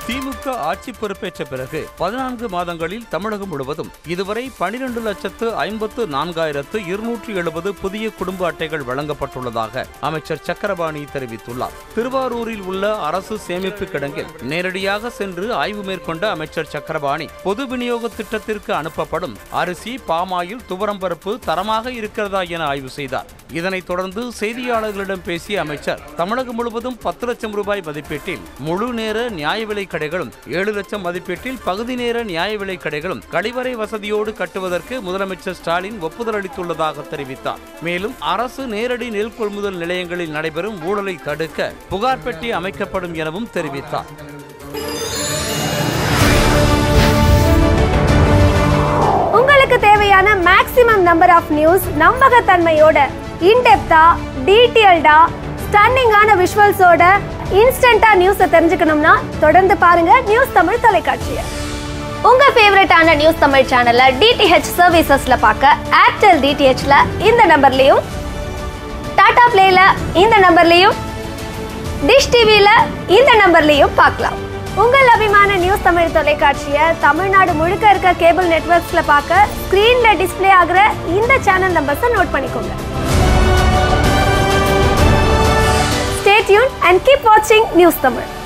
திமுக ஆட்சி பொறுப்பேற்ற பிறகு பதினான்கு மாதங்களில் தமிழகம் முழுவதும் இதுவரை பனிரெண்டு லட்சத்து ஐம்பத்து நான்காயிரத்து இருநூற்றி எழுபது புதிய குடும்ப அட்டைகள் வழங்கப்பட்டுள்ளதாக அமைச்சர் சக்கரபாணி தெரிவித்துள்ளார் திருவாரூரில் உள்ள அரசு சேமிப்பு கிடங்கில் நேரடியாக சென்று ஆய்வு மேற்கொண்ட அமைச்சர் சக்கரபாணி பொது விநியோக திட்டத்திற்கு அனுப்பப்படும் அரிசி பாமாயில் துவரம்பருப்பு தரமாக இருக்கிறதா என ஆய்வு செய்தார் இதனைத் தொடர்ந்து செய்தியாளர்களிடம் பேசிய அமைச்சர் தமிழகம் முழுவதும் பத்து லட்சம் ரூபாய் மதிப்பீட்டில் முழு நேர நியாய விலை கடைகளும் ஏழு லட்சம் மதிப்பீட்டில் பகுதி நேர நியாய விலை கடைகளும் கழிவறை வசதியோடு கட்டுவதற்கு முதலமைச்சர் ஸ்டாலின் ஒப்புதல் அளித்துள்ளதாக தெரிவித்தார் மேலும் அரசு நேரடி நெல் கொள்முதல் நிலையங்களில் நடைபெறும் ஊழலை தடுக்க புகார் பெட்டி அமைக்கப்படும் எனவும் தெரிவித்தார் உங்களுக்கு தேவையான மேக்ஸிமம் நம்பர் ஆஃப் நியூஸ் நம்பகத்தன்மையோட இன்டெப்தா டீட்டெயில்டா ஸ்டன்னிங்கான விஷுவல்ஸோட இன்ஸ்டன்டா நியூஸை தெரிஞ்சுக்கணும்னா தொடர்ந்து பாருங்க நியூஸ் தமிழ் தொலைக்காட்சியை உங்க ஃபேவரட்டான நியூஸ் தமிழ் சேனலை டிடிஹெச் சர்வீசஸ்ல பார்க்க ஏர்டெல் டிடிஹெச்ல இந்த நம்பர்லயும் டாடா பிளேல இந்த நம்பர்லயும் டிஷ் டிவில இந்த நம்பர்லயும் பார்க்கலாம் உங்கள் அபிமான நியூஸ் தமிழ் தொலைக்காட்சியை தமிழ்நாடு முழுக்க இருக்க கேபிள் நெட்வொர்க்ஸ்ல பார்க்க ஸ்கிரீன்ல டிஸ்ப்ளே ஆகுற இந்த சேனல் நம்பர்ஸை நோட் பண்ணிக்கோங்க ஸ்டே டியூன் அண்ட் கீப் வாட்சிங் நியூஸ் தமிழ்